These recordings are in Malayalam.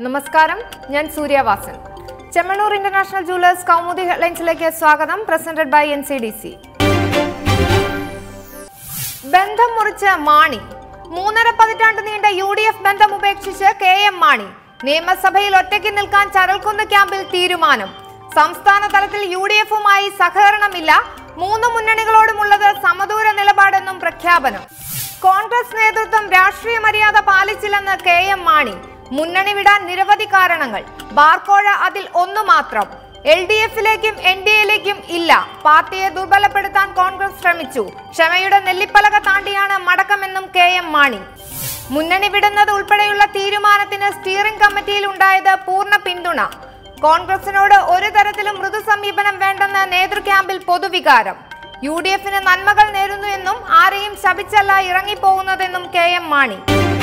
നമസ്കാരം ഞാൻ സൂര്യവാസൻ ചെമ്മണ്ണൂർ ഇന്റർനാഷണൽ ജുവലേഴ്സ് കൗമുദി ഹെഡ്ലൈൻസിലേക്ക് സ്വാഗതം presented by N C D C ബന്ധം മുറിച്ച് മാണി മൂന്നര പതിറ്റാണ്ട് നീണ്ട യു ഡി എഫ് ബന്ധം ഉപേക്ഷിച്ച് കെ എം മാണി നിയമസഭയിൽ ഒറ്റയ്ക്ക് നിൽക്കാൻ ചരൽക്കുന്ന് ക്യാമ്പിൽ തീരുമാനം സംസ്ഥാന തലത്തിൽ യു ഡി എഫുമായി സഹകരണമില്ല മൂന്ന് മുന്നണികളോടുമുള്ളത് സമദൂര നിലപാടെന്നും പ്രഖ്യാപനം കോൺഗ്രസ് നേതൃത്വം രാഷ്ട്രീയ മര്യാദ പാലിച്ചില്ലെന്ന് കെ എം മാണി മുന്നണി വിടാൻ നിരവധി കാരണങ്ങൾ ബാർക്കോഴ അതിൽ ഒന്നു മാത്രം എൽ ഡി എഫിലേക്കും എൻ ഡി എയിലേക്കും ഇല്ല പാർട്ടിയെ ദുർബലപ്പെടുത്താൻ കോൺഗ്രസ് ശ്രമിച്ചു ക്ഷമയുടെ നെല്ലിപ്പലക താണ്ടിയാണ് മടക്കമെന്നും കെ എം മാണി മുന്നണി വിടുന്നത് ഉൾപ്പെടെയുള്ള തീരുമാനത്തിന് സ്റ്റിയറിംഗ് കമ്മിറ്റിയിൽ ഉണ്ടായത് പൂർണ്ണ പിന്തുണ കോൺഗ്രസിനോട് ഒരു തരത്തിലും മൃദു സമീപനം വേണ്ടെന്ന് നേതൃ ക്യാമ്പിൽ പൊതുവികാരം യു ഡി എഫിന് നന്മകൾ നേരുന്നു എന്നും ആരെയും ശപിച്ചല്ല ഇറങ്ങിപ്പോകുന്നതെന്നും കെ എം മാണി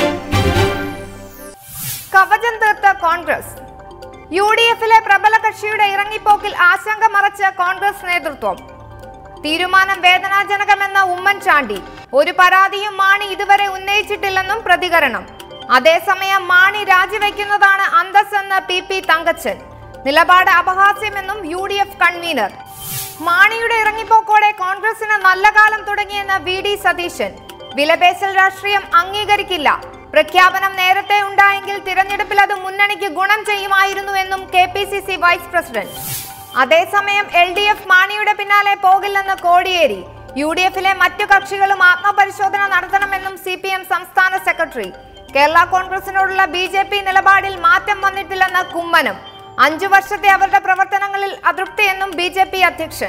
കവചം തീർത്ത കോൺഗ്രസ് യു ഡി എഫിലെ പ്രബല കക്ഷിയുടെ ഇറങ്ങിപ്പോക്കിൽ ആശങ്ക മറച്ച് കോൺഗ്രസ് നേതൃത്വം തീരുമാനം വേദനാജനകമെന്ന ഉമ്മൻചാണ്ടി ഒരു പരാതിയും മാണി ഇതുവരെ ഉന്നയിച്ചിട്ടില്ലെന്നും പ്രതികരണം അതേസമയം മാണി രാജിവെക്കുന്നതാണ് അന്തസ്സെന്ന് പി പി തങ്കച്ചൻ നിലപാട് അപഹാസ്യമെന്നും യു ഡി എഫ് കൺവീനർ മാണിയുടെ ഇറങ്ങിപ്പോക്കോടെ കോൺഗ്രസിന് നല്ല കാലം തുടങ്ങിയെന്ന് വി ഡി സതീശൻ വിലപേശൽ രാഷ്ട്രീയം അംഗീകരിക്കില്ല പ്രഖ്യാപനം നേരത്തെ ഉണ്ടായെങ്കിൽ തിരഞ്ഞെടുപ്പിൽ അത് മുന്നണിക്ക് ഗുണം ചെയ്യുമായിരുന്നുവെന്നും K P C C vice president അതേസമയം എൽ ഡി എഫ് മാണിയുടെ പിന്നാലെ പോകില്ലെന്ന് കോടിയേരി യു ഡി എഫിലെ മറ്റു കക്ഷികളും ആത്മപരിശോധന നടത്തണമെന്നും സി പി എം സംസ്ഥാന സെക്രട്ടറി കേരള കോൺഗ്രസിനോടുള്ള ബി ജെ പി നിലപാടിൽ മാറ്റം വന്നിട്ടില്ലെന്ന് കുമ്മനം അഞ്ചു വർഷത്തെ അവരുടെ പ്രവർത്തനങ്ങളിൽ അതൃപ്തിയെന്നും ബി ജെ പി അധ്യക്ഷൻ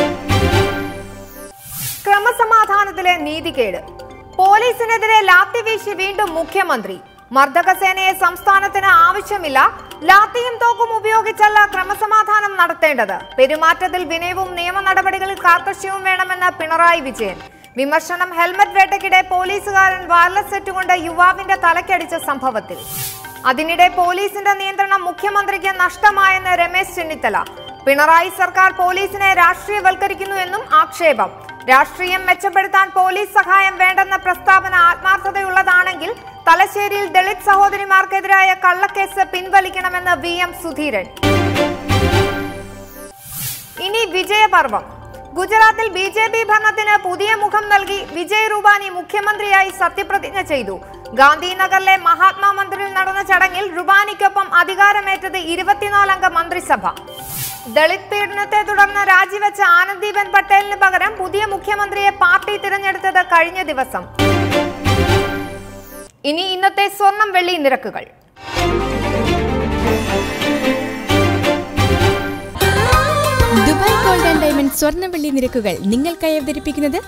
ക്രമസമാധാനത്തിലെ നീതികേട് പോലീസിനെതിരെ ലാത്തി വീശി വീണ്ടും മുഖ്യമന്ത്രി മർദ്ദകസേനയെ സംസ്ഥാനത്തിന് ആവശ്യമില്ല ലാത്തിയും തോക്കും ഉപയോഗിച്ചല്ല ക്രമസമാധാനം നടത്തേണ്ടത് പെരുമാറ്റത്തിൽ വിനയവും നിയമ നടപടികളിൽ കാർക്കശ്യവും വേണമെന്ന് പിണറായി വിജയൻ വിമർശനം ഹെൽമറ്റ് വേട്ടയ്ക്കിടെ പോലീസുകാരൻ വയർലെസ് സെറ്റ് കൊണ്ട് യുവാവിന്റെ തലക്കടിച്ച സംഭവത്തിൽ അതിനിടെ പോലീസിന്റെ നിയന്ത്രണം മുഖ്യമന്ത്രിക്ക് നഷ്ടമായെന്ന് രമേശ് ചെന്നിത്തല പിണറായി സർക്കാർ പോലീസിനെ രാഷ്ട്രീയവൽക്കരിക്കുന്നുവെന്നും ആക്ഷേപം രാഷ്ട്രീയം മെച്ചപ്പെടുത്താൻ പോലീസ് സഹായം വേണ്ടെന്ന പ്രസ്താവന ആത്മാർത്ഥതയുള്ളതാണെങ്കിൽ തലശ്ശേരിയിൽ ദളിത് സഹോദരിമാർക്കെതിരായ കള്ളക്കേസ് പിൻവലിക്കണമെന്ന് വി എം സുധീരൻ ഇനി വിജയപർവം ഗുജറാത്തിൽ ബി ജെ പി ഭരണത്തിന് പുതിയ മുഖം നൽകി വിജയ് റൂപാനി മുഖ്യമന്ത്രിയായി സത്യപ്രതിജ്ഞ ചെയ്തു ഗാന്ധിനഗറിലെ മഹാത്മാ മന്ദിറിൽ നടന്ന ചടങ്ങിൽ റുബാനിക്കൊപ്പം അധികാരമേറ്റത് ഇരുപത്തിനാലംഗ മന്ത്രിസഭ ദളിത് പീഡനത്തെ തുടർന്ന് രാജിവെച്ച ആനന്ദീബെൻ പട്ടേലിന് പകരം പുതിയ മുഖ്യമന്ത്രിയെ പാർട്ടി തിരഞ്ഞെടുത്തത് കഴിഞ്ഞ ദിവസം ഇനി ഇന്നത്തെ സ്വർണം വെള്ളി നിരക്കുകൾ ദുബായ് ഗോൾഡ് ആൻഡ് ഡയമണ്ട് സ്വർണ്ണ വെള്ളി നിരക്കുകൾ നിങ്ങൾക്കായി അവതരിപ്പിക്കുന്നത്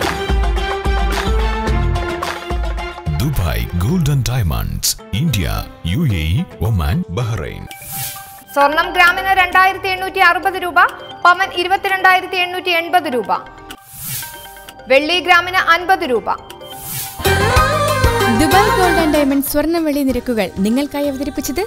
Dubai golden diamonds India U A E Oman Bahrain സ്വർണം ഗ്രാമിന് രണ്ടായിരത്തി എണ്ണൂറ്റി അറുപത് രൂപ പവൻ ഇരുപത്തിരണ്ടായിരത്തി എണ്ണൂറ്റി എൺപത് രൂപ വെള്ളി ഗ്രാമിന് അൻപത് രൂപ ദുബായ് ഗോൾഡ് ആൻഡ് ഡയമണ്ട് സ്വർണ്ണ വെള്ളി നിരക്കുകൾ നിങ്ങൾക്കായി അവതരിപ്പിച്ചത്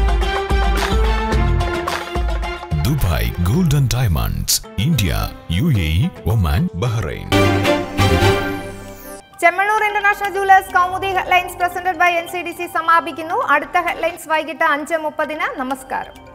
Dubai golden diamonds India U A E Oman Bahrain Chemmanur international jewellers Kaumudi headlines presented by N C D C സമാപിക്കുന്നു അടുത്ത ഹെഡ്ലൈൻസ് വൈകിട്ട് അഞ്ച് മുപ്പതിന് നമസ്കാരം